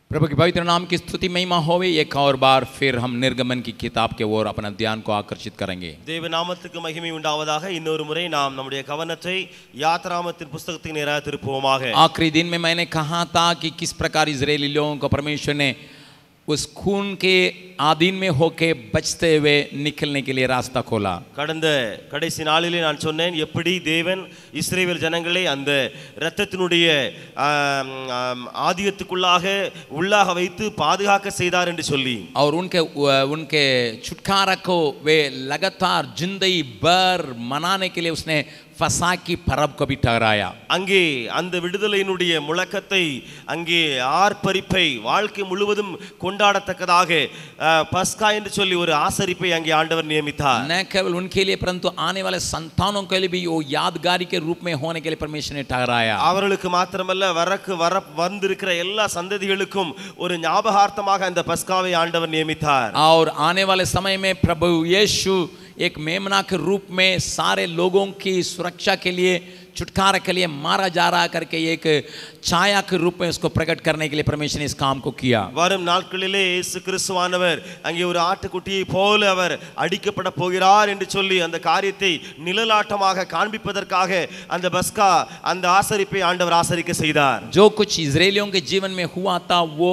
प्रभु की पवित्र नाम की स्तुति महिमा होवे एक और बार फिर हम निर्गमन की किताब के ओर अपना ध्यान को आकर्षित करेंगे தேவ நாமத்துக்கு மகிமை உண்டாவதாக இன்னொரு முறை நாம் நம்முடைய கவனத்தை யாத்ராமத்தின் புஸ்தகத்துக்கு நேராக திருப்புவோமாக आखिरी दिन में मैंने कहा था कि किस प्रकार इजरायली लोगों को परमेश्वर ने उस खून के आधीन में होके बचते हुए निकलने के लिए रास्ता खोला கடந்த கடைசி நாளிலே நான் சொன்னேன் எப்படி தேவன் இஸ்ரேல் ஜனங்களை அந்த இரத்தத்தினுடைய ஆம், ஆம், ஆதிக்கத்துக்குள்ளாக உள்ளாக வைத்து பாதுகாக்க செய்தார் என்று சொல்லி और उनके उनके छुटकारा को वे लगातार जिंदगी भर मनाने के लिए उसने फसा की परब को भी ठहराया அங்கே அந்த விடுதலையினுடைய முழக்கத்தை அங்கே ஆர்ப்பரிப்பை வாழ்க்கை முழுவதும் கொண்டாடத்தக்கதாக அஹ், பஸ்கா என்று சொல்லி ஒரு ஆசரிப்பை அங்கே ஆண்டவர் நியமித்தார் न केवल उनके लिए परंतु आने वाले संतानों के लिए भी वो यादगारी के रूप में होने के लिए परमेश्वर ने ठहराया அவர்களுக்கு மாத்திரமல்ல வரக்கு வர வந்திருக்கிற எல்லா சந்ததிகளுக்கும் ஒரு ஞாபகார்த்தமாக அந்த பஸ்காவை ஆண்டவர் நியமித்தார் और आने वाले समय में प्रभु यीशु एक मेमना के रूप में सारे लोगों की सुरक्षा के लिए छुटकारा के लिए मारा जा रहा करके एक छाया के रूप में उसको प्रकट करने के लिए परमेश्वर ने इस काम को किया வரும் நாட்களிலே இயேசு கிறிஸ்துவானவர் அங்கே ஒரு ஆட்டுக்குட்டியை போல அவர் அடிக்கப்பட போகிறார் என்று சொல்லி அந்த காரியத்தை நிழலாட்டமாக காண்பிப்பதற்காக அந்த பஸ்கா அந்த ஆசரிப்பை ஆண்டவர் ஆசரிக்க செய்தார் जो कुछ इसराइलियों के जीवन में हुआ था वो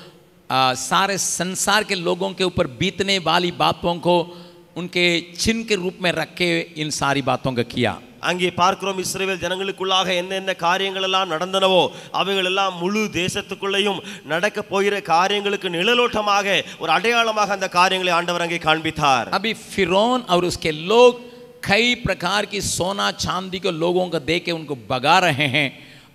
आ, सारे संसार के लोगों के ऊपर बीतने वाली बातों को उनके चिन्ह के रूप में रख के इन सारी बातों को किया அங்கே பார்க்கிறோம் இஸ்ரேல் ஜனங்களுக்குள்ளாக என்னென்ன காரியங்கள் எல்லாம் நடந்தனவோ அவைகள் எல்லாம் முழு தேசத்துக்குள்ளேயும் நடக்க போகிற காரியங்களுக்கு நிழலோட்டமாக ஒரு அடையாளமாக அந்த காரியங்களை ஆண்டவர் அங்கே காண்பித்தார் अभी फिरौन और उसके लोग कई प्रकार की सोना चांदी के लोगों को दे के उनको भगा रहे हैं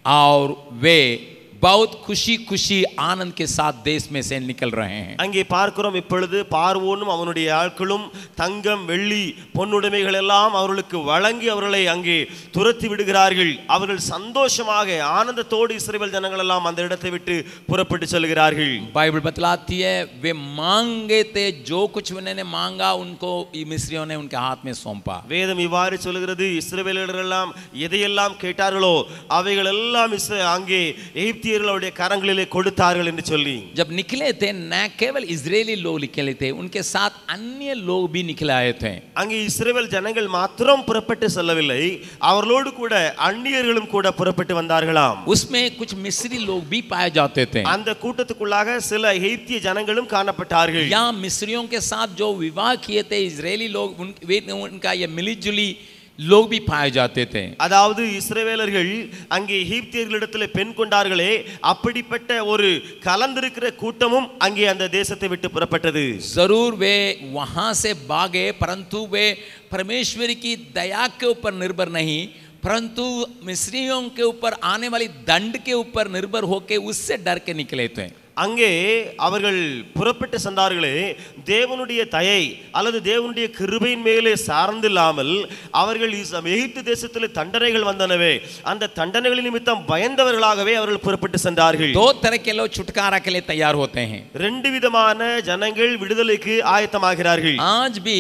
और वे बहुत खुशी खुशी आनंद के साथ देश में से निकल रहे हैं அங்கே பார்க்கிறோம் இப்பொழுது பார்வோனும் அவனுடைய ஆட்களும் தங்கம் வெள்ளி பொன்னுடைமைகள் எல்லாம் அவர்களுக்கு வழங்கி அவர்களை அங்கே துரத்தி விடுகிறார்கள் அவர்கள் சந்தோஷமாக ஆனந்தத்தோடு இஸ்ரேல் ஜனங்கள் எல்லாம் அந்த இடத்தை விட்டு புறப்பட்டு செல்கிறார்கள் बाइबल बतलाती है वे मांगे थे जो कुछ उन्होंने मांगा उनको मिस्रियों ने उनके हाथ में सौंपा வேதம் இவ்வாறு சொல்கிறது இஸ்ரவேலர்கள் எல்லாம் எதையெல்லாம் கேட்டார்களோ அவைகள் எல்லாம் இஸ்ர- அங்கே எகிப்தியர்களுடைய கரங்களிலே கொடுத்தார்கள் என்று சொல்லி जब निकले थे न केवल इजरायली लोग निकले थे उनके साथ अन्य लोग भी निकल आए थे அங்கே இஸ்ரவேல் ஜனங்கள் மாத்திரம் புறப்பட்டு செல்லவில்லை அவர்களோடு கூட அந்நியர்களும் கூட புறப்பட்டு வந்தார்களாம் उसमें कुछ मिस्री लोग भी पाए जाते थे அந்த கூட்டத்துக்குள்ளாக சில எகிப்திய ஜனங்களும் காணப்பட்டார்கள் या मिस्रियों के साथ जो विवाह किए थे इजरायली लोग उन, वे, उनका ये मिली जुली लोग भी पाए जाते थे அதாவது இஸ்ரவேலர்கள் அங்கே எகிப்தியர்களிடத்தில் பெண் கொண்டார்களே அப்படிப்பட்ட ஒரு கலந்திருக்கிற கூட்டமும் அங்கே அந்த தேசத்தை விட்டு புறப்பட்டது जरूर वे वहां से भागे परंतु वे परमेश्वर की दया के ऊपर निर्भर नहीं परंतु मिस्रियों के ऊपर आने वाली दंड के ऊपर निर्भर होके उससे डर के निकले थे அங்கே அவர்கள் புறப்பட்டு சென்றார்களே தேவனுடைய தயை அல்லது தேவனுடைய கிருபையின் மேலே சார்ந்தில்லாமல் அவர்கள் இஸ்- எகிப்து தேசத்தில் தண்டனைகள் வந்தனவே அந்த தண்டனைகள் நிமித்தம் பயந்தவர்களாகவே அவர்கள் புறப்பட்டு சென்றார்கள் दो तरह के लोग छुटकारा के लिए तैयार होते हैं ரெண்டு விதமான ஜனங்கள் விடுதலைக்கு ஆயத்தமாகிறார்கள் आज भी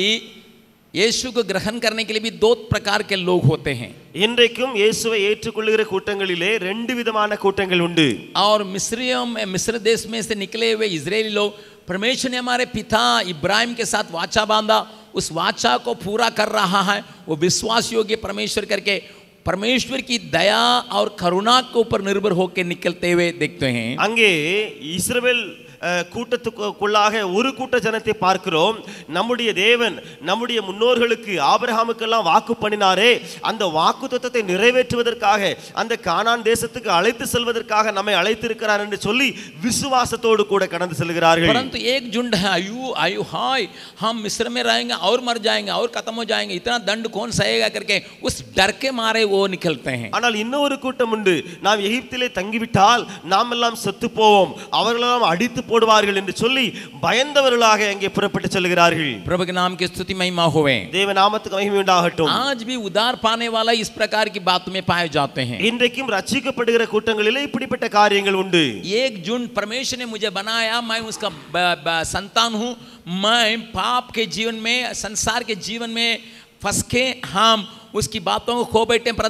यीशु को ग्रहण करने के लिए भी दो प्रकार के लोग होते हैं இன்றைக்கும் இயேசுவை ஏற்றுக்கொள்ளுகிற கூட்டங்களிலே ரெண்டு விதமான கூட்டங்கள் உண்டு और मिस्रियों में मिस्र देश में से निकले हुए इजरायली लोग परमेश्वर ने हमारे पिता इब्राहिम के साथ वाचा बांधा उस वाचा को पूरा कर रहा है वो विश्वास योग्य परमेश्वर करके परमेश्वर की दया और करुणा के ऊपर निर्भर होकर निकलते हुए देखते हैं அங்கே இஸ்ரவேல் அஹ், கூட்டத்துக்குள்ளாக ஒரு கூட்ட ஜனத்தை பார்க்கிறோம் நம்முடைய தேவன் நம்முடைய முன்னோர்களுக்கு ஆபிரகாமுக்கெல்லாம் வாக்கு பண்ணினாரே அந்த வாக்கு தத்துவத்தை நிறைவேற்றுவதற்காக அந்த கானான் தேசத்துக்கு அழைத்து செல்வதற்காக நம்மை அழைத்திருக்கிறார் என்று சொல்லி விசுவாசத்தோடு கூட கடந்து செல்கிறார்கள் परंतु एक झुंड है आयु आयु हाय हम मिस्र में रहेंगे और मर जाएंगे और खत्म हो जाएंगे इतना दंड कौन सहेगा करके उस डर के मारे वो निकलते हैं ஆனால் இன்னொரு கூட்டம் உண்டு நாம் எகிப்திலே தங்கிவிட்டால் நாம் எல்லாம் செத்து போவோம் அவர்களெல்லாம் அடித்து போடுவார்கள் என்று சொல்லி பயந்தவர்களாக அங்கே புறப்பட்டு செல்கிறார்கள் प्रभु के नाम की स्तुति महिमा हुए தேவ நாமத்துக்கு மகிமை உண்டாகட்டும் आज भी उदार पाने वाला इस प्रकार की बात में पाए जाते हैं இன்றைக்கும் ரட்சிக்கப்படுகிற கூட்டங்களிலே இப்படிப்பட்ட காரியங்கள் உண்டு एक जून परमेश्वर ने मुझे बनाया मैं उसका ब- ब- संतान हूँ मैं पाप के जीवन में संसार के जीवन में फंस के हम उसकी बातों को खो बैठे परंतु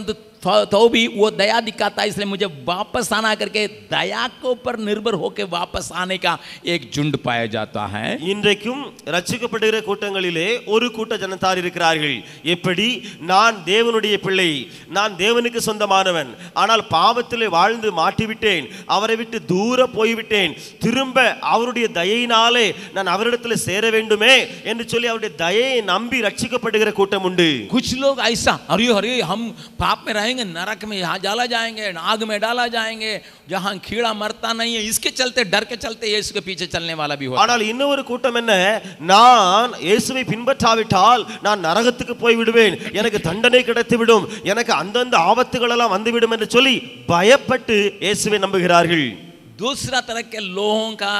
तो तो भी वो दया दिखाता है इसलिए मुझे वापस आना करके दया के ऊपर निर्भर होकर वापस आने का एक झुंड पाया जाता है இன்றைக்கும் ரட்சிக்கப்படுகிற கூட்டங்களிலே ஒரு கூட்ட ஜனத்தார் இருக்கிறார்கள் எப்படி நான் தேவனுடைய பிள்ளை நான் தேவனுக்கு சொந்தமானவன் ஆனால் பாவத்திலே வாழ்ந்து மாட்டிவிட்டேன் அவரை விட்டு தூர போய்விட்டேன் திரும்ப அவருடைய தயையினாலே நான் அவரிடத்தில் சேர வேண்டுமே என்று சொல்லி அவருடைய தயையை நம்பி ரட்சிக்கப்படுகிற கூட்டம் உண்டு कुछ लोग ऐसा अरे अरे हम पाप में रहेंगे नरक में यहाँ जाला जाएंगे आग में डाला जाएंगे जहाँ कीड़ा मरता नहीं है इसके चलते डर के चलते यीशु के पीछे चलने वाला भी होता ஆனால் இன்னொரு கூட்டம் என்ன நான் இயேசுவை பின்பற்றாவிட்டால் நான் நரகத்துக்கு போய் விடுவேன் எனக்கு தண்டனை கிடைத்து விடும் எனக்கு அந்தந்த ஆபத்துகள் எல்லாம் வந்துவிடும் என்று சொல்லி பயப்பட்டு இயேசுவை நம்புகிறார்கள் दूसरा तरह के लोगों का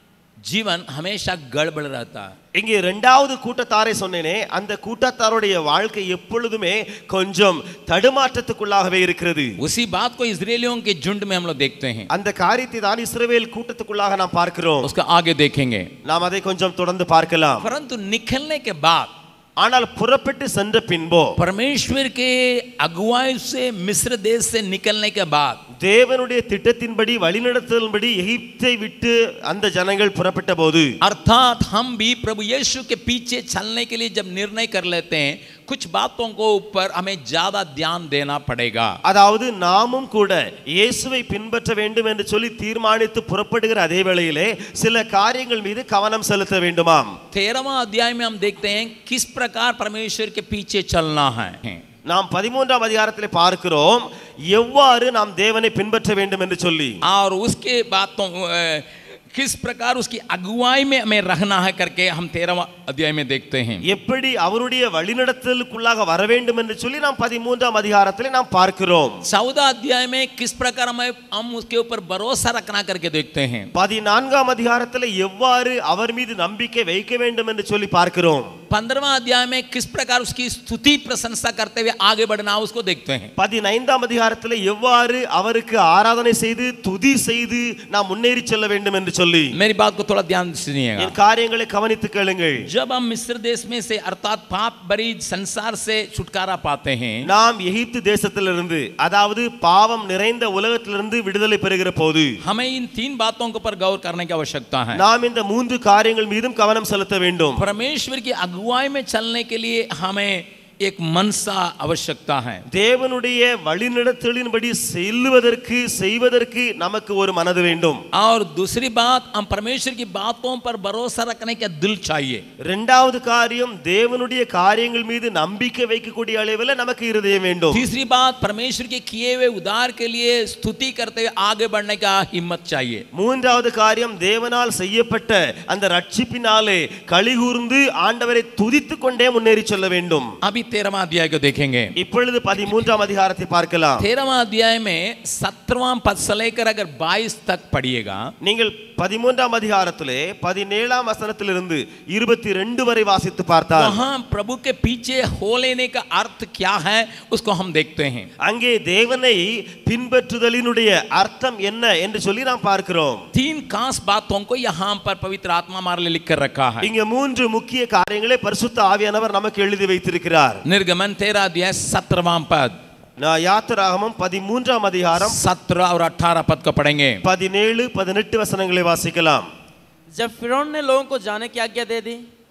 जीवन हमेशा गड़बड़ रहता है இங்கே இரண்டாவது கூட்டத்தாரை சொன்னேனே அந்த கூட்டத்தாருடைய வாழ்க்கை எப்பொழுதுமே கொஞ்சம் தடுமாற்றத்துக்குள்ளாகவே இருக்கிறது उसी बात को इसराइलियों के झुंड में हम लोग देखते हैं அந்த காரியத்தை தான் இஸ்ரவேல் கூட்டத்துக்குள்ளாக நாம் பார்க்கிறோம் उसका आगे देखेंगे நாம் அதை கொஞ்சம் தொடர்ந்து பார்க்கலாம் परंतु निकलने के बाद ஆனால் புறப்பட்டு சென்ற பின்போ परमेश्वर के अगुवाई से मिस्र देश से निकलने के बाद தேவனுடைய திட்டத்தின்படி வழிநடத்தலின்படி எகிப்தை விட்டு அந்த ஜனங்கள் புறப்பட்ட போது अर्थात हम भी प्रभु यीशु के पीछे चलने के लिए जब निर्णय कर लेते हैं कुछ बातों को ऊपर हमें ज्यादा ध्यान देना पड़ेगा அதாவது நாமும் கூட இயேசுவை பின்பற்ற வேண்டும் என்று சொல்லி தீர்மானித்து புறப்படுகிற அதே வேளையிலே சில காரியங்கள் மீது கவனம் செலுத்த வேண்டுமாம் तेरहवा अध्याय में हम देखते हैं किस प्रकार परमेश्वर के पीछे चलना है நாம் பதிமூன்றாம் அதிகாரத்திலே பார்க்கிறோம் எவ்வாறு நாம் தேவனை பின்பற்ற வேண்டும் என்று சொல்லி और उसके बातों अ, किस प्रकार उसकी अगुवाई में हमें रहना है करके हम तेरहवा अध्याय में देखते हैं எப்படி அவருடைய வழிநடத்தலுக்குள்ளாக வர வேண்டும் என்று சொல்லி நாம் பதிமூன்றாம் அதிகாரத்திலே நாம் பார்க்கிறோம் चौदह अध्याय में किस प्रकार हमें हम उसके ऊपर भरोसा रखना करके देखते हैं பதினான்காம் அதிகாரத்தில் எவ்வாறு அவர் மீது நம்பிக்கை வைக்க வேண்டும் என்று சொல்லி பார்க்கிறோம் पंद्रहवा अध्याय में किस प्रकार उसकी स्तुति प्रशंसा करते हुए आगे बढ़ना उसको देखते हैं பதினைந்தாம் அதிகாரத்தில் எவ்வாறு அவருக்கு ஆராதனை செய்து துதி செய்து நாம் முன்னேறி செல்ல வேண்டும் என்று சொல்லி मेरी बात को थोड़ा ध्यान से सुनिएगा என் காரியங்களை கவனித்து கேளுங்கள் जब हम मिस्र देश में से अर्थात पाप भरी संसार से छुटकारा पाते हैं நாம் எகிப்து தேசத்திலிருந்து அதாவது பாவம் நிறைந்த உலகத்திலிருந்து விடுதலை பெறுகிற போது हमें इन तीन बातों के ऊपर गौर करने की आवश्यकता है நாம் இந்த மூன்று காரியங்கள் மீதும் கவனம் செலுத்த வேண்டும் परमेश्वर की अगुवाई में चलने के लिए हमें एक मनसा आवश्यकता है தேவனுடைய வழிநடத்தலின்படி செல்லுவதற்கு செய்வதற்கு நமக்கு ஒரு மனது வேண்டும் और दूसरी बात हम परमेश्वर की बातों पर भरोसा रखने का दिल चाहिए இரண்டாவது காரியம் தேவனுடைய காரியங்கள் மீது நம்பிக்கை வைக்கக்கூடிய அளவில் நமக்கு இருதயம் வேண்டும் तीसरी बात परमेश्वर के किए हुए उद्धार के लिए स्तुति करते हुए आगे बढ़ने का हिम्मत चाहिए மூன்றாவது காரியம் தேவனால் செய்யப்பட்ட அந்த ரட்சிப்பினாலே கலிகூர்ந்து ஆண்டவரை துதித்துக் கொண்டே முன்னேறி செல்ல வேண்டும் अभी तेरहवा अध्याय को देखेंगे இப்பொழுது பதிமூன்றாம் அதிகாரத்தை பார்க்கலாம் तेरहवा अध्याय में सत्रहवां पद से लेकर अगर बाईस तक पढ़िएगा நீங்கள் பதிமூன்றாம் அதிகாரத்திலே பதினேழாம் வசனத்திலிருந்து இருபத்தி ரெண்டு வரை வாசித்து பார்த்தால் वहां प्रभु के पीछे हो लेने का अर्थ क्या है उसको हम देखते हैं அங்கே தேவனை பின்பற்றுதலினுடைய அர்த்தம் என்ன என்று சொல்லி நாம் பார்க்கிறோம் तीन खास बातों को यहाँ पर पवित्र आत्मा हमारे लिए लिख कर रखा है இங்க மூன்று முக்கிய காரியங்களை பரிசுத்த ஆவியானவர் நமக்கு எழுதி வைத்திருக்கிறார் निर्गमन तेरह अध्याय सत्रहवां पद நான் யாத்திராகமம் பதிமூன்றாம் அதிகாரம் सत्रह और अठारह पद को पढ़ेंगे பதினேழு பதினெட்டு வசனங்களை வாசிக்கலாம் जब फिरौन ने लोगों को जाने की आज्ञा दे दी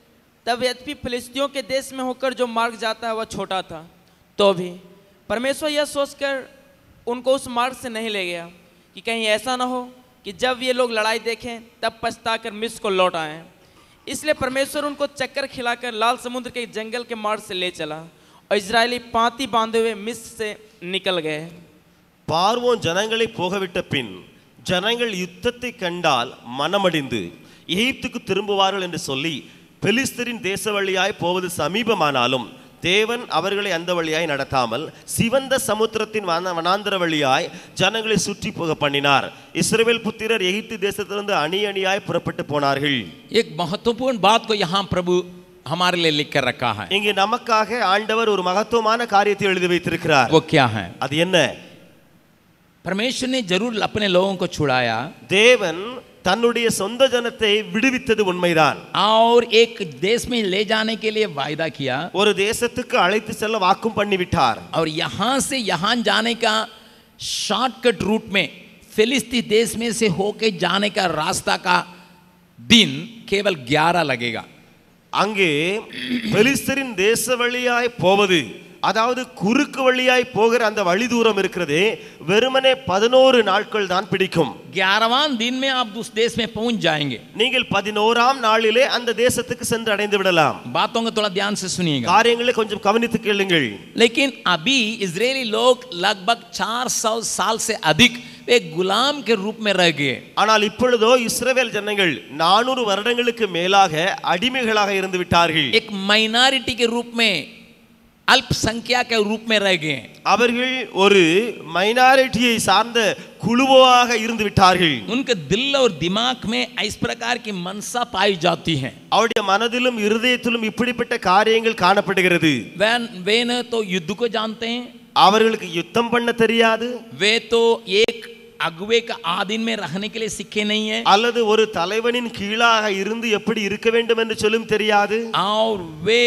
तब यद्यपि फिलिस्तियों के देश में होकर जो मार्ग जाता है वह छोटा था तो भी परमेश्वर यह सोचकर उनको उस मार्ग से नहीं ले गया कि कहीं ऐसा ना हो कि जब ये लोग लड़ाई देखें तब पछताकर मिस्र को लौट आएं इसलिए परमेश्वर उनको चक्कर खिलाकर लाल समुद्र के जंगल के मार्ग से ले चला और इजरायली पांति बांधे हुए मिस्र से निकल गए பார்வோன் ஜனங்களை போகவிட்ட பின் ஜனங்கள் யுத்தத்தை கண்டால் மனமடிந்து எகிப்துக்கு திரும்புவார்கள் என்று சொல்லி பெலிஸ்தரின் தேச வழியாய் போவது சமீபமானாலும் தேவன் அவர்களை அந்த வழியாய் நடத்தாமல் சிவந்த சமுத்திரத்தின் வன வனாந்தர வழியாய் ஜனங்களை சுற்றி போக பண்ணினார் இஸ்ரவேல் புத்திரர் எகிப்து தேசத்திலிருந்து அணி அணியாய் புறப்பட்டு போனார்கள் एक महत्वपूर्ण बात को यहाँ प्रभु हमारे लिए लिख कर रखा है இங்கே நமக்காக ஆண்டவர் ஒரு மகத்துவமான காரியத்தை எழுதி வைத்திருக்கிறார் वो क्या है அது என்ன परमेश्वर ने जरूर अपने लोगों को छुड़ाया தேவன் தன்னுடைய சொந்த ஜனத்தை விடுவித்தது உண்மைதான் और एक देश में ले जाने के लिए वायदा किया ஒரு தேசத்துக்கு அழைத்து செல்ல வாக்கும் பண்ணிவிட்டார் और यहाँ से यहाँ जाने का शॉर्टकट रूट में फिलिस्ती देश में से होके जाने का रास्ता का दिन केवल 11 लगेगा அங்கே பெலிஸ்தரின் தேச வழியாய் போவது அதாவது குறுக்கு வழியாய் போகிற அந்த வழி தூரம் இருக்கிறது வெறுமனே பதினோரு நாட்கள் தான் பிடிக்கும் ग्यारहवां दिन में आप उस देश में पहुंच जाएंगे நீங்கள் பதினோராம் நாளிலே அந்த தேசத்துக்கு சென்று அடைந்து விடலாம் बातों को थोड़ा ध्यान से सुनिएगा காரியங்களை கொஞ்சம் கவனித்து கேளுங்கள் लेकिन अभी इजरायली लोग लगभग 400 साल से अधिक वे गुलाम के रूप में रह गए ஆனால் இப்பொழுதோ இஸ்ரவேல் ஜனங்கள் நானூறு வருடங்களுக்கு மேலாக அடிமைகளாக இருந்து விட்டார்கள் एक माइनॉरिटी के रूप में अल्पसंख्यक के रूप में रह गए அவர்கள் ஒரு மைனாரிட்டியை சார்ந்த குழுவாக இருந்து விட்டார்கள் उनके दिल और दिमाग में इस प्रकार की मनसा पाई जाती है அவருடைய மனதிலும் இருதயத்திலும் இப்படிப்பட்ட காரியங்கள் காணப்படுகிறது वे वे न तो युद्ध को जानते हैं அவர்களுக்கு யுத்தம் பண்ண தெரியாது वे तो एक अगुवे का आधीन में रहने के लिए सीखे नहीं है அல்லது ஒரு தலைவனின் கீழாக இருந்து எப்படி இருக்க வேண்டும் என்று சொல்லும் தெரியாது और वे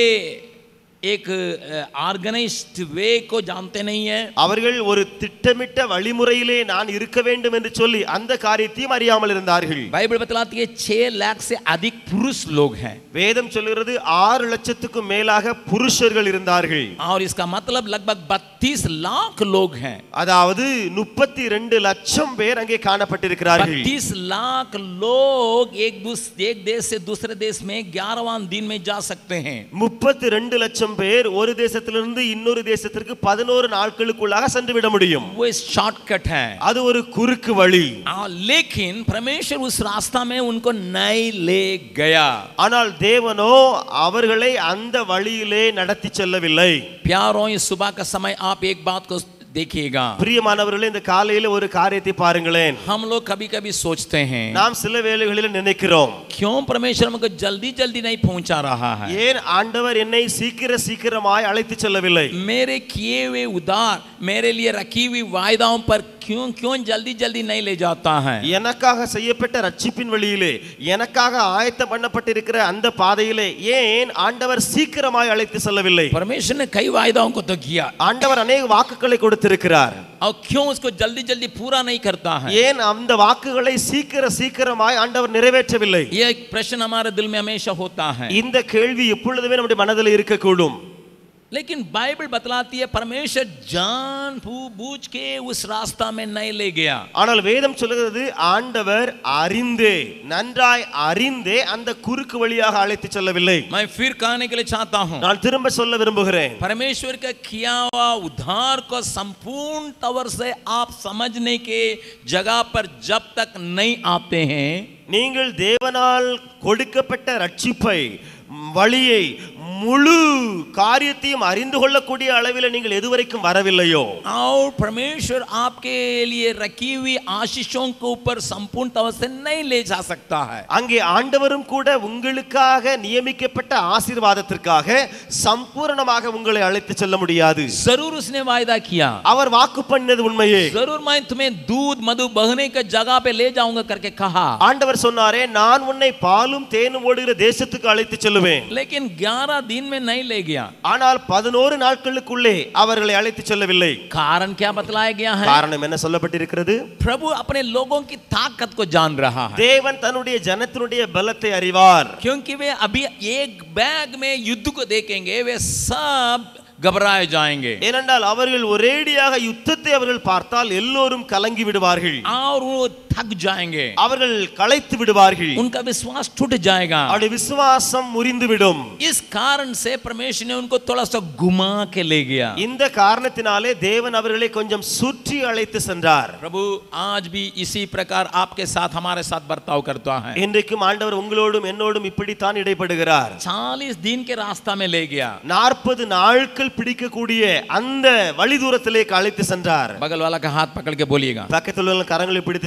एक ऑर्गेनाइज्ड वे को जानते नहीं है அவர்கள் ஒரு திட்டமிட்ட வழிமுறையிலே நான் இருக்க வேண்டும் என்று சொல்லி அந்த காரியத்தையும் அறியாமல் இருந்தார்கள் बाइबल बतलाती है छह लाख से अधिक पुरुष लोग हैं வேதம் சொல்கிறது ஆறு லட்சத்துக்கும் மேலாக புருஷர்கள் இருந்தார்கள் और इसका मतलब लगभग बत्तीस लाख लोग हैं அதாவது முப்பத்தி ரெண்டு லட்சம் பேர் அங்கே காணப்பட்டிருக்கிறார்கள் बत्तीस लाख लोग एक दूस एक देश से दूसरे देश में ग्यारहवां दिन में जा सकते हैं முப்பத்தி ரெண்டு லட்சம் பேர் ஒரு தேசத்திலிருந்து இன்னொரு தேசத்திற்கு பதினோரு நாட்களுக்குள்ளாக சென்று விட முடியும் वो शॉर्टकट है அது ஒரு குறுக்கு வழி हाँ, लेकिन परमेश्वर उस रास्ता में उनको नहीं ले गया ஆனால் தேவனோ அவர்களை அந்த வழியிலே நடத்தி செல்லவில்லை प्यारों इस सुबह का समय आप एक बात को देखिएगा பிரியமானவர்களே இந்த காலையில ஒரு காரியத்தை பாருங்களேன் हम लोग कभी कभी सोचते हैं நாம் சில வேளைகளில் நினைக்கிறோம் क्यों परमेश्वर हमको जल्दी जल्दी नहीं पहुंचा रहा है ஏன் ஆண்டவர் என்னை சீக்கிர சீக்கிரமாய் அழைத்து செல்லவில்லை मेरे किए हुए उदार मेरे लिए रखी हुई वायदाओं पर क्यों क्यों जल्दी जल्दी नहीं ले जाता है எனக்காக செய்யப்பட்ட ரட்சிப்பின் வழியிலே எனக்காக ஆயத்தம் பண்ணப்பட்டிருக்கிற அந்த பாதையிலே ஏன் ஆண்டவர் சீக்கிரமாய் அழைத்து செல்லவில்லை परमेश्वर ने कई वायदाओं को तो किया ஆண்டவர் अनेक வாக்குகளை கொடுத்திருக்கிறார் और क्यों उसको जल्दी जल्दी पूरा नहीं करता है ஏன் அந்த வாக்குகளை சீக்கிர சீக்கிரமாய் ஆண்டவர் நிறைவேற்றவில்லை ये एक प्रश्न हमारे दिल में हमेशा होता है இந்த கேள்வி எப்பொழுதுமே நம்முடைய மனதில் இருக்கக்கூடும் लेकिन बाइबल बतलाती है परमेश्वर जान बूझ के उस रास्ता में नहीं ले गया ஆனால் வேதம் சொல்லுகிறது ஆண்டவர் அறிந்தே நன்றாய் அறிந்தே அந்த குறுக்கு வழியாக அழைத்து செல்லவில்லை मैं फिर कहने के लिए चाहता हूं நான் திரும்ப சொல்ல விரும்புகிறேன் परमेश्वर का किया हुआ उद्धार को संपूर्ण तौर से आप समझने के जगह पर जब तक नहीं आते हैं நீங்கள் தேவனால் கொடுக்கப்பட்ட ரட்சிப்பை வழியை முழு காரியத்தையும் அறிந்து கொள்ளக்கூடிய அளவில் நீங்கள் எதுவரைக்கும் வரவில்லையோ और परमेश्वर आपके लिए रखी हुई आशीषों के ऊपर संपूर्ण तौर से नहीं ले जा सकता है அங்கே ஆண்டவரும் கூட உங்களுக்காக நியமிக்கப்பட்ட ஆசீர்வாதத்திற்காக சம்பூரணமாக உங்களை அழைத்து செல்ல முடியாது जरूर उसने वायदा किया அவர் வாக்கு பண்ணினது உண்மையே जरूर मैं तुम्हें दूध मधु बहने के जगह पे ले जाऊंगा करके कहा ஆண்டவர் சொன்னாரே நான் உன்னை பாலும் தேனும் ஓடுகிற தேசத்துக்கு அழைத்து செல்லுவேன் लेकिन 11 दिन में नहीं ले गया ஆனால் பதினோரு நாட்களுக்குள்ளே அவர்களை அழைத்து செல்லவில்லை कारण क्या बतलाया गया है காரணம் என்ன சொல்லப்பட்டிருக்கிறது प्रभु अपने लोगों की ताकत को जान रहा है தேவன் தன்னுடைய ஜனத்தினுடைய பலத்தை அறிவார் क्योंकि वे अभी एक बैग में युद्ध को देखेंगे वे सब घबराए जाएंगे ஏனென்றால் அவர்கள் ஒரேடியாக யுத்தத்தை அவர்கள் பார்த்தால் எல்லோரும் கலங்கி விடுவார்கள் और वो थक जाएंगे அவர்கள் களைத்து விடுவார்கள் उनका विश्वास टूट जाएगा அவருடைய விசுவாசம் முறிந்துவிடும் इस कारण से परमेश्वर ने उनको थोड़ा सा घुमा के ले गया இந்த காரணத்தினாலே தேவன் அவர்களை கொஞ்சம் சுற்றி அழைத்து சென்றார் प्रभु आज भी इसी प्रकार आपके साथ हमारे साथ बर्ताव करता है இன்றைக்கும் ஆண்டவர் உங்களோடும் என்னோடும் இப்படித்தான் இடைப்படுகிறார் चालीस दिन के रास्ता में ले गया நாற்பது நாட்கள் பிடிக்கக்கூடிய அந்த வழி தூரத்திலே அழைத்து சென்றார் बगल वाला का हाथ पकड़ के बोलिएगा பக்கத்தில் உள்ள கரங்களை பிடித்து சொல்லுங்கள்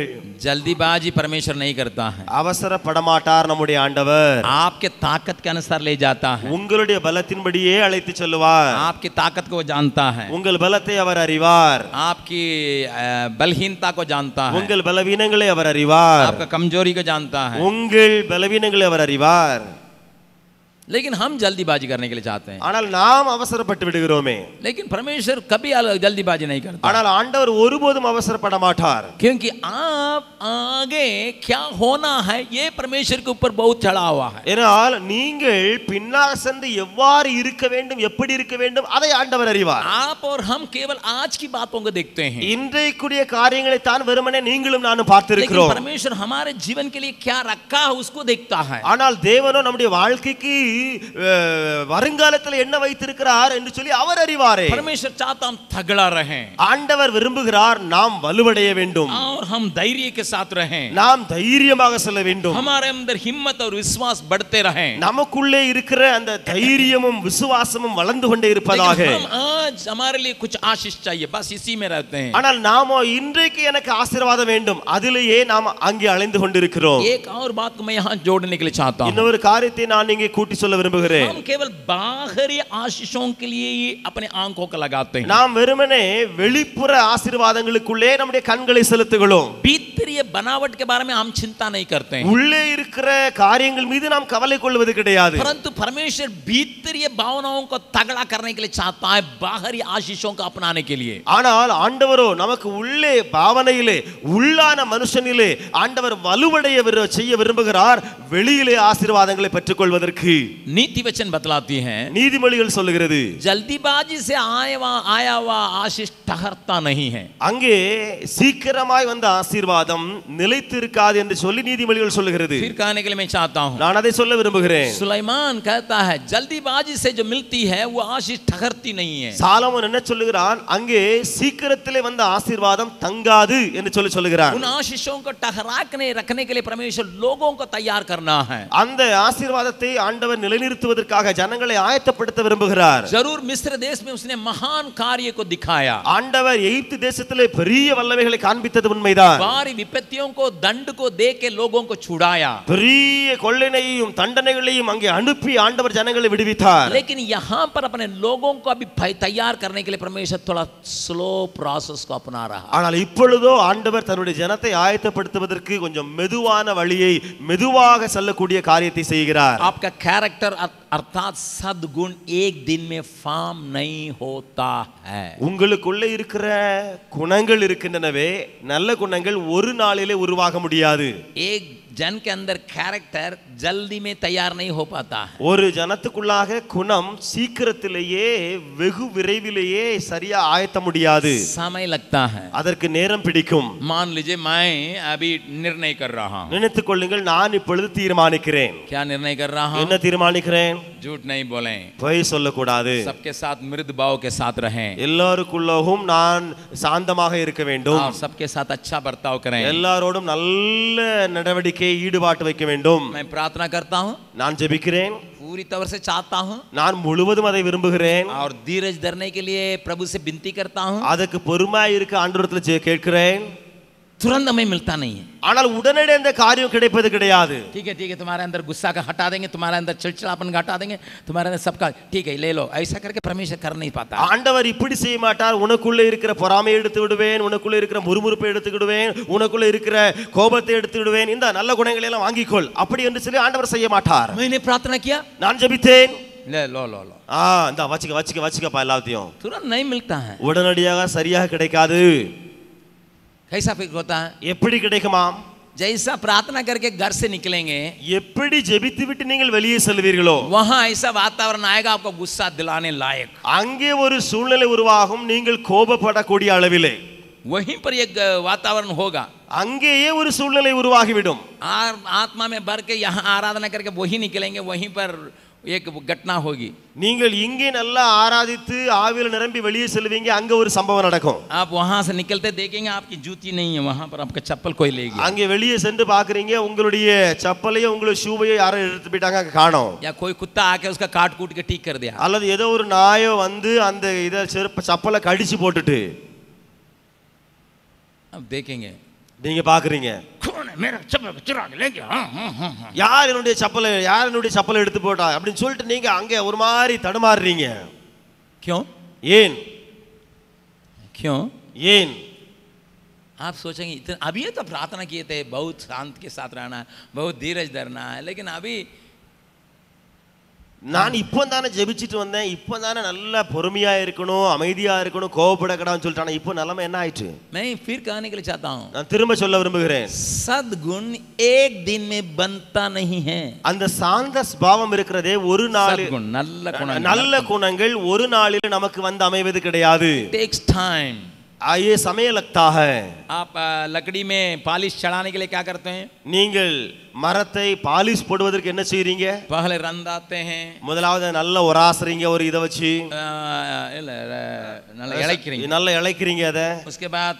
जल्दीबाजी परमेश्वर नहीं करता है அவசரப்படமாட்டார் நம்முடைய ஆண்டவர் आपके ताकत के अनुसार ले जाता है உங்களுடைய பலத்தின்படியே அழைத்து செல்லுவார் आपकी ताकत को वो जानता है உங்கள் பலத்தை அவர் அறிவார் आपकी अ, बलहीनता को जानता है உங்கள் பலவீனங்களை அவர் அறிவார் आपका कमजोरी को जानता है உங்கள் பலவீனங்களை அவர் அறிவார் लेकिन हम जल्दीबाजी करने के लिए चाहते हैं ஆனால் நாம் அவசரப்பட்டு விடுகிறோமே लेकिन परमेश्वर कभी अल- जल्दीबाजी नहीं करता ஆனால் ஆண்டவர் ஒருபோதும் அவசரப்பட மாட்டார் क्योंकि आप आगे क्या होना है ये परमेश्वर के ऊपर बहुत चढ़ा हुआ है ஏனால் நீங்கள் பின்னாக சென்று எவ்வாறு இருக்க வேண்டும் எப்படி இருக்க வேண்டும் அதை ஆண்டவர் அறிவார் आप और हम केवल आज की बातों को देखते हैं இன்றைக்குரிய காரியங்களை தான் வெறுமனே நீங்களும் நானும் लेकिन பார்த்திருக்கிறோம் परमेश्वर हमारे जीवन के लिए क्या रखा है उसको देखता है ஆனால் தேவனோ நம்முடைய வாழ்க்கைக்கு அஹ், வருங்காலத்தில் என்ன வைத்திருக்கிறார் என்று சொல்லி அவர் அறிவாரே परमेश्वर चाहता हम तगड़ा रहें ஆண்டவர் விரும்புகிறார் நாம் வலுவடைய வேண்டும் और हम धैर्य के साथ रहें நாம் தைரியமாக செல்ல வேண்டும் हमारे अंदर हिम्मत और विश्वास बढ़ते रहें நமக்குள்ளே இருக்கிற அந்த தைரியமும் விசுவாசமும் வளர்ந்து கொண்டே இருப்பதாக लेकिन हम आज हमारे लिए कुछ आशीष चाहिए बस इसी में रहते हैं ஆனால் நாமோ இன்றைக்கு எனக்கு ஆசீர்வாதம் வேண்டும் அதிலேயே நாம் அங்கே அலைந்து கொண்டிருக்கிறோம் एक और बात को मैं यहाँ जोड़ने के लिए चाहता हूँ இன்னொரு காரியத்தை நான் இங்கே கூட்டி சொல்ல விரும்புகிறேன் हम केवल बाहरी आशीषों के लिए ही अपने आंखों को लगाते हैं நாம் வெறுமனே வெளிப்புற ஆசீர்வாதங்களுக்குள்ளே நம்முடைய கண்களை செலுத்துகிறோம் भीतरीय बनावट के बारे में हम चिंता नहीं करते हैं உள்ளே இருக்கிற காரியங்கள் மீது நாம் கவலை கொள்வது கிடையாது परंतु परमेश्वर भीतरीय भावनाओं को तगड़ा करने के लिए चाहता है बाहरी आशीषों को अपनाने के लिए ஆனால் ஆண்டவரோ நமக்கு உள்ளே பாவனையிலே உள்ளான மனுஷனிலே ஆண்டவர் வலுவடைய விரு- செய்ய விரும்புகிறார் வெளியிலே ஆசீர்வாதங்களை பெற்றுக்கொள்வதற்கு नीति वचन बतलाती है நீதிமொழிகள் சொல்லுகிறது जल्दीबाजी से आया हुआ आया हुआ आशीष ठहरता नहीं है அங்கே சீக்கிரமாய் வந்த ஆசீர்வாதம் நிலைத்து இருக்காது என்று சொல்லி நீதிமொழிகள் சொல்லுகிறது फिर कहने के लिए मैं चाहता हूँ நான் அதை சொல்ல விரும்புகிறேன் सुलेमान कहता है जल्दीबाजी से जो मिलती है वो आशीष ठहरती नहीं है சாலமோன் என்ன சொல்லுகிறான் அங்கே சீக்கிரத்திலே வந்த ஆசீர்வாதம் தங்காது என்று சொல்லி சொல்லுகிறான் उन आशीषों को ठहराकने रखने के लिए परमेश्वर लोगों को तैयार करना है அந்த ஆசீர்வாதத்தை ஆண்டவர் நிலைநிறுத்துவதற்காக ஜனங்களை ஆயத்தப்படுத்த விரும்புகிறார் जरूर मिस्र देश में उसने महान कार्य को दिखाया ஆண்டவர் எகிப்து தேசத்திலே பெரிய வல்லமைகளை காண்பித்தது உண்மைதான் बारी विपत्तियों को दंड को दे के लोगों को छुड़ाया பெரிய கொள்ளைனையும் தண்டனைகளையும் அங்கே அனுப்பி ஆண்டவர் ஜனங்களை விடுவித்தார் लेकिन यहाँ पर अपने लोगों को अभी भय- तैयार करने के लिए परमेश्वर थोड़ा स्लो प्रोसेस को अपना रहा ஆனால் இப்பொழுதோ ஆண்டவர் தன்னுடைய ஜனத்தை ஆயத்தப்படுத்துவதற்கு கொஞ்சம் மெதுவான வழியை மெதுவாக செல்லக்கூடிய காரியத்தை செய்கிறார் आपका कैरेक्टर अर्थात सदगुण एक दिन में फार्म नहीं होता है உங்களுக்குள்ளே இருக்கிற குணங்கள் இருக்கின்றனவே நல்ல குணங்கள் ஒரு நாளிலே உருவாக முடியாது एक जन के अंदर कैरेक्टर जल्दी में तैयार नहीं हो पाता है ஒரு ஜனத்துக்குள்ளாக குணம் சீக்கிரத்திலேயே வெகு விரைவிலேயே சரியா ஆயத்த முடியாது समय लगता है அதற்கு நேரம் பிடிக்கும் मान लीजिए मैं अभी निर्णय कर रहा हूँ நினைத்துக் கொள்ளுங்கள் நான் இப்பொழுது தீர்மானிக்கிறேன் क्या निर्णय कर रहा हूँ என்ன தீர்மானிக்கிறேன் झूठ नहीं बोले பொய் சொல்லக்கூடாது सबके साथ मृद भाव के साथ रहें எல்லாருக்குள்ளவும் நான் சாந்தமாக இருக்க வேண்டும் और सबके साथ अच्छा बर्ताव करें எல்லாரோடும் நல்ல நடவடிக்கை ஈடுபாட்டு வைக்க வேண்டும் मैं प्रार्थना करता हूँ நான் ஜெபிக்கிறேன் पूरी तरह से चाहता हूँ நான் முழுவதும் அதை விரும்புகிறேன் और धीरज धरने के लिए प्रभु से विनती करता हूँ அதுக்கு பொறுமையா இருக்க ஆண்டவரத்துல ஜெ- கேட்கிறேன் तुरंत हमें मिलता नहीं है ஆனால் உடனடி அந்த காரியம் கிடைப்பது கிடையாது ठीक है ठीक है तुम्हारे अंदर गुस्सा का हटा देंगे तुम्हारे अंदर चिड़चिड़ापन का हटा देंगे तुम्हारे अंदर सबका ठीक है ले लो ऐसा करके परमेश्वर कर नहीं पाता ஆண்டவர் இப்படி செய்ய மாட்டார் உனக்குள்ள இருக்கிற பொறாமையை எடுத்து விடுவேன் உனக்குள்ள இருக்கிற முறுமுறுப்பை எடுத்து விடுவேன் உனக்குள்ள இருக்கிற கோபத்தை எடுத்து விடுவேன் இந்த நல்ல குணங்களை எல்லாம் வாங்கிக்கொள் அப்படி என்று சொல்லி ஆண்டவர் செய்ய மாட்டார் मैंने प्रार्थना किया நான் ஜெபித்தேன் ले लो लो लो ஆ இந்த வச்சுக்க வச்சுக்க வச்சுக்கப்பா எல்லாத்தையும் तुरंत नहीं मिलता है உடனடியாக சரியாக கிடைக்காது कैसा फिक्र होता है எப்படி கிடைக்குமாம் जैसा प्रार्थना करके घर से निकलेंगे எப்படி ஜெபித்து விட்டு நீங்கள் வெளியே செல்வீர்களோ वहां ऐसा वातावरण आएगा आपको गुस्सा दिलाने लायक அங்கே ஒரு சூழ்நிலை உருவாகும் நீங்கள் கோபப்படக்கூடிய அளவிலே वहीं पर एक वातावरण होगा அங்கேயே ஒரு சூழ்நிலை உருவாகிவிடும் और आत्मा में भर के यहाँ आराधना करके वहीं निकलेंगे वहीं पर एक घटना होगी நீங்கள் இங்கே நல்லா ஆராதித்து ஆவியில் நிரம்பி வெளியே செல்வீங்க அங்க ஒரு சம்பவம் நடக்கும் आप वहां से निकलते देखेंगे आपकी जूती नहीं है वहां पर आपका चप्पल कोई ले गया அங்கே வெளியே சென்று பாக்குறீங்க உங்களுடைய சப்பலையோ உங்களுடைய ஷூவையோ யாரோ எடுத்து போயிட்டாங்க அங்க காணோம் या कोई कुत्ता आके उसका काट कूट के ठीक कर दिया அல்லது ஏதோ ஒரு நாயோ வந்து அந்த இதை செருப்ப சப்பலை கடிச்சு போட்டுட்டு अब देखेंगे நீங்க பாக்குறீங்க कौन है मेरा चप्पल चुरा के ले गया हाँ, हाँ, हाँ, हाँ। யார் என்னுடைய சப்பலை யார் என்னுடைய சப்பலை எடுத்து போட்டா அப்படின்னு சொல்லிட்டு நீங்க அங்க ஒரு மாதிரி தடுமாறுறீங்க क्यों ஏன் क्यों ஏன் आप सोचेंगे इतने अभी तो प्रार्थना किए थे बहुत शांत के साथ रहना है बहुत धीरज धरना है लेकिन अभी நான் இப்போ தானே ஜெபிச்சுட்டு வந்தேன் இப்போ தானே நல்லா பொறுமையா இருக்கணும் அமைதியா இருக்கணும் கோவப்படக்கூடாதுன்னு சொல்லிட்டு ஆனா இப்போ நிலைமை என்ன ஆயிடுச்சு मैं फिर कहने के लिए चाहता हूँ நான் திரும்ப சொல்ல விரும்புகிறேன் सदगुण एक दिन में बनता नहीं है அந்த சாந்த ஸ்பாவம் இருக்கிறதே ஒரு நாள் सदगुण நல்ல குணம் நல்ல குணங்கள் ஒரு நாளில் நமக்கு வந்து அமைவது கிடையாது टेक्स टाइम ஆயே समय लगता है आप आ, लकड़ी में पालिश चढ़ाने के लिए क्या करते हैं நீங்கள் மரத்தை பாலிஷ் போடுவதற்கு என்ன செய்றீங்க पहले रंग आते हैं முதலாவது நல்ல உராசுறீங்க ஒரு இதை வச்சு आ, இல்ல, ர- நல்லா இழைக்கிறீங்க நல்லா இழைக்கிறீங்க அதை उसके बाद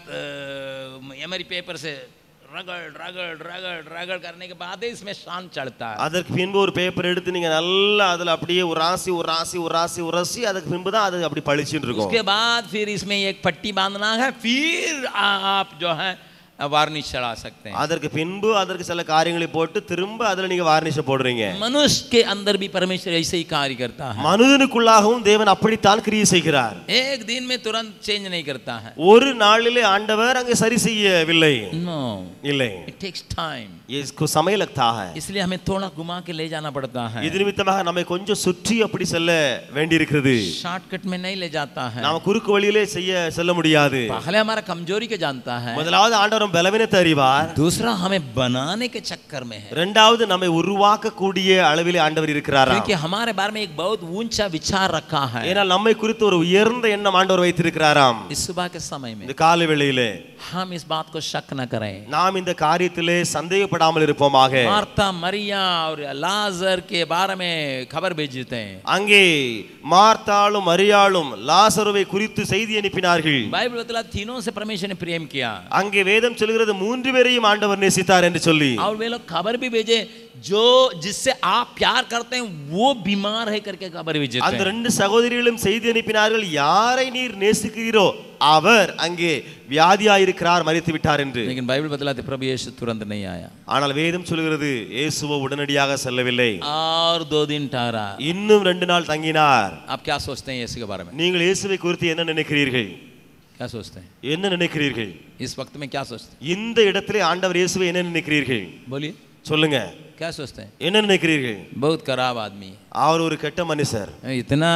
एमरी पेपर से रगड़ रगड़ रगड़ रगड़ करने के बाद ही इसमें शान चढ़ता है அதற்கு பின்பு ஒரு பேப்பர் எடுத்து நீங்க நல்லா அதுல அப்படியே ஒரு ராசி ஒரு ராசி ஒரு ராசி உரசி அதுக்கு பின்பு தான் அது அப்படி பளிச்சுன்னு இருக்கும் उसके बाद फिर इसमें एक पट्टी बांधना है फिर आ- आप जो है वार्निश चढ़ा सकते हैं அதற்கு பின்பு அதற்கு சில காரியங்களை போட்டு திரும்ப அதுல நீங்க வார்னிஷ போடுறீங்க मनुष्य के अंदर भी परमेश्वर ऐसे ही कार्य करता है மனிதனுக்குள்ளாகவும் தேவன் அப்படித்தான் கிரியை செய்கிறார் एक दिन में तुरंत चेंज नहीं करता है ஒரு நாளிலே ஆண்டவர் அங்கே சரி செய்யவில்லை नो இல்லை इट टेक्स टाइम इसको समय लगता है इसलिए हमें थोड़ा घुमा के ले जाना पड़ता है இது நிமித்தமாக நம்மை கொஞ்சம் சுற்றி அப்படி செல்ல வேண்டியிருக்கிறது शॉर्टकट में नहीं ले जाता है நாம குறுக்கு வழியிலே செய்ய செல்ல முடியாது पहले हमारा कमजोरी के जानता है முதலாவது ஆண்டவர் பலவீனத்தை அறிவார் दूसरा हमें बनाने के चक्कर में है இரண்டாவது நம்மை உருவாக்கக்கூடிய அளவிலே ஆண்டவர் இருக்கிறாரா क्योंकि हमारे बारे में एक बहुत ऊंचा विचार रखा है ஏன்னா நம்மை குறித்து ஒரு உயர்ந்த எண்ணம் ஆண்டவர் வைத்திருக்கிறாராம் इस सुबह के समय में இந்த காலை வேளையிலே हम इस बात को शक न करें நாம் இந்த காரியத்திலே சந்தேகப்படாமல் இருப்போமாக मार्ता मरिया और लाजर के बारे में खबर भेजते हैं அங்கே மார்த்தாளும் மரியாளும் லாசருவை குறித்து செய்தி அனுப்பினார்கள் बाइबल बतला तीनों से परमेश्वर ने प्रेम किया அங்கே வேதம் சொல்கிறது மூன்று பேரையும் ஆண்டவர் நேசித்தார் என்று சொல்லி और वे लोग खबर भी भेजे जो जिससे आप प्यार करते हैं वो बीमार है करके खबर भेजे அந்த ரெண்டு சகோதரிகளும் செய்தி அனுப்பினார்கள் யாரை நீர் நேசிக்கிறீரோ அவர் அங்கே வியாதியாயிருக்கிறார் மறித்து விட்டார் என்று लेकिन बाइबल बतलाते प्रभु यीशु तुरंत नहीं आया ஆனால் வேதம் சொல்கிறது இயேசுவோ உடனடியாக செல்லவில்லை और दो दिन ठहरा இன்னும் ரெண்டு நாள் தங்கினார் आप क्या सोचते हैं यीशु के बारे में நீங்கள் இயேசுவை குறித்து என்ன நினைக்கிறீர்கள் क्या सोचते हैं என்ன நினைக்கிறீர்கள் इस वक्त में क्या सोचते இந்த இடத்திலே ஆண்டவர் இயேசுவை என்ன நினைக்கிறீர்கள் हैं बोलिए சொல்லுங்க क्या सोचते हैं என்ன நினைக்கிறீர்கள் बहुत खराब आदमी அவர் ஒரு கெட்ட மனுஷர் है इतना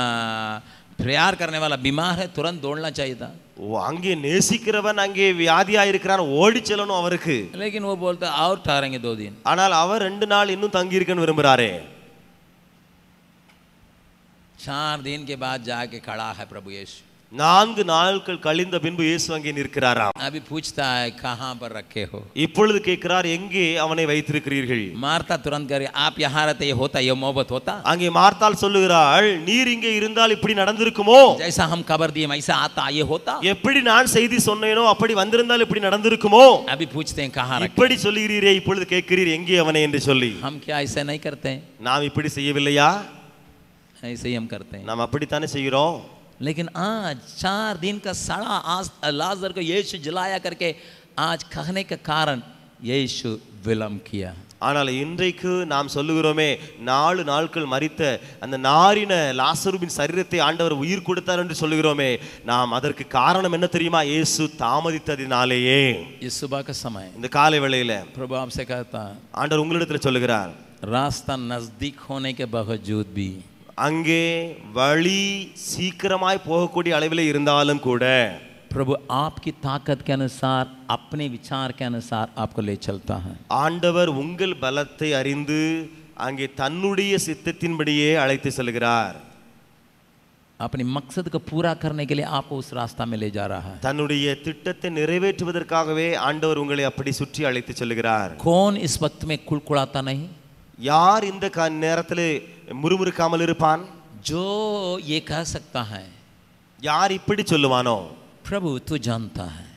प्यार करने वाला बीमार है तुरंत दौड़ना चाहिए था ஓ, அங்கே நேசிக்கிறவன் அங்கே வியாதியாயிருக்கிறான் ஓடி செல்லணும் அவருக்கு लेकिन वो बोलता और ठहरेंगे दो दिन ஆனால் அவர் ரெண்டு நாள் இன்னும் தங்கி இருக்கன்னு விரும்புறாரே चार दिन के बाद जाके खड़ा है प्रभु यीशु நான்கு நாட்கள் கழிந்த பின்பு இயேசு அங்கே நிற்கிறாராம் अभी पूछता है कहाँ पर रखे हो இப்பொழுது கேட்கிறார் எங்கே அவனை வைத்திருக்கிறீர்கள் मारता तुरंत करे आप यहाँ रहते ये होता ये मोहब्बत होता அங்கே மார்த்தாள் சொல்லுகிறாள் நீர் இங்கே இருந்தால் இப்படி நடந்திருக்குமோ जैसा हम खबर दिए वैसा आता ये होता எப்படி நான் செய்தி சொன்னேனோ அப்படி வந்திருந்தால் இப்படி நடந்திருக்குமோ अभी पूछते हैं कहाँ रखे இப்படி சொல்லுகிறீரே இப்பொழுது கேட்கிறீர் எங்கே அவனை என்று சொல்லி हम क्या ऐसा नहीं करते हैं நாம் இப்படி செய்யவில்லையா ऐसे ही हम करते हैं நாம் அப்படித்தானே செய்கிறோம் लेकिन आज चार दिन का सड़ा आज लाजर को यीशु जलाया करके आज कहने का कारण यीशु विलम्ब किया ஆனால் இன்றைக்கு நாம் சொல்லுகிறோமே நாலு நாட்கள் மறித்த அந்த நாரின லாசருவின் சரீரத்தை ஆண்டவர் உயிர் கொடுத்தார் என்று சொல்லுகிறோமே நாம் அதற்கு காரணம் என்ன தெரியுமா இயேசு தாமதித்ததினாலேயே इस सुबह का समय இந்த காலை வேளையில प्रभु आपसे कहता ஆண்டவர் உங்களிடத்தில் சொல்லுகிறார் रास्ता नजदीक होने के बावजूद भी அங்கே வழி சீக்கிரமாய் போகக்கூடிய அளவில் இருந்தாலும் கூட प्रभु आपकी ताकत के अनुसार अपने विचार के अनुसार आपको ले चलता है ஆண்டவர் உங்கள் பலத்தை அறிந்து அங்கே தன்னுடைய சித்தத்தின்படியே அழைத்து செல்கிறார் अपने मकसद को पूरा करने के लिए आपको उस रास्ता में ले जा रहा है தன்னுடைய திட்டத்தை நிறைவேற்றுவதற்காகவே ஆண்டவர் உங்களை அப்படி சுற்றி அழைத்து செல்கிறார் कौन इस वक्त में कुड़कुड़ाता नहीं யார் இந்த க- நேரத்தில் முறுமுறுக்காமல் இருப்பான் जो ये कह सकता है யார் இப்படி சொல்லுவானோ प्रभु तू जानता है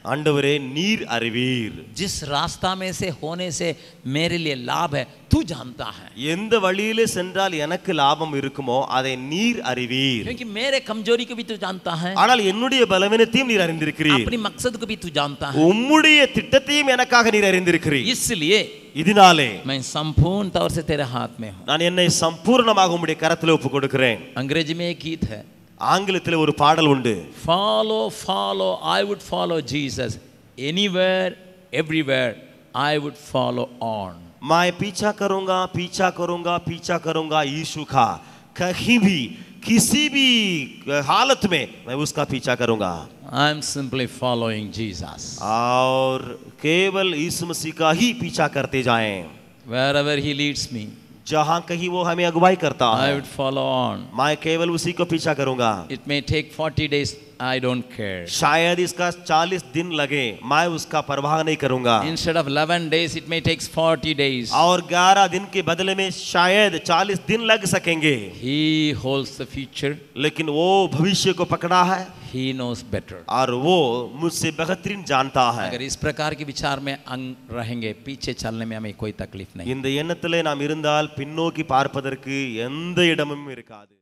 ஆண்டவரே நீர் அறிவீர் जिस रास्ता में से होने से मेरे लिए लाभ है तू जानता है எந்த வழியிலே சென்றால் எனக்கு லாபம் இருக்குமோ அதை நீர் அறிவீர் क्योंकि मेरे कमजोरी को भी तू जानता है ஆனால் என்னுடைய பலவீனத்தையும் நீர் அறிந்திருக்கிறீர் अपनी मकसद को भी तू जानता है உம்முடைய திட்டத்தையும் எனக்காக நீர் அறிந்திருக்கிறீர் इसलिए இதனாலே मैं संपूर्ण तौर से तेरे हाथ में हूँ நான் என்னை சம்பூர்ணமாக உம்முடைய கரத்தில் ஒப்பு கொடுக்கிறேன் अंग्रेजी में एक गीत है ஆங்கிலத்தில் ஒரு பாடல் உண்டு follow follow I would follow Jesus anywhere everywhere I would follow on मैं पीछा करूंगा पीछा करूंगा पीछा करूंगा यीशु का कहीं भी किसी भी हालत में मैं उसका पीछा करूंगा I am simply following Jesus और केवल यीशु मसीह का ही पीछा करते जाएं वेर एवर ही लीड्स मी जहां कहीं वो हमें अगुवाई करता आई है वुड फॉलो ऑन मैं केवल उसी को पीछा करूंगा it may take 40 days I don't care शायद इसका 40 दिन लगे मैं उसका परवाह नहीं करूंगा instead of 11 days it may takes 40 days और 11 दिन के बदले में शायद 40 दिन लग सकेंगे ही होल्ड्स द फ्यूचर लेकिन वो भविष्य को पकड़ा है ही नोस बेटर और वो मुझसे बेहतरीन जानता है अगर इस प्रकार के विचार में अंग रहेंगे पीछे चलने में हमें कोई तकलीफ नहीं இந்த எண்ணத்திலே நாம் இருந்தால் பின்னோக்கி பார்ப்பதற்கு எந்த இடமும் இருக்காது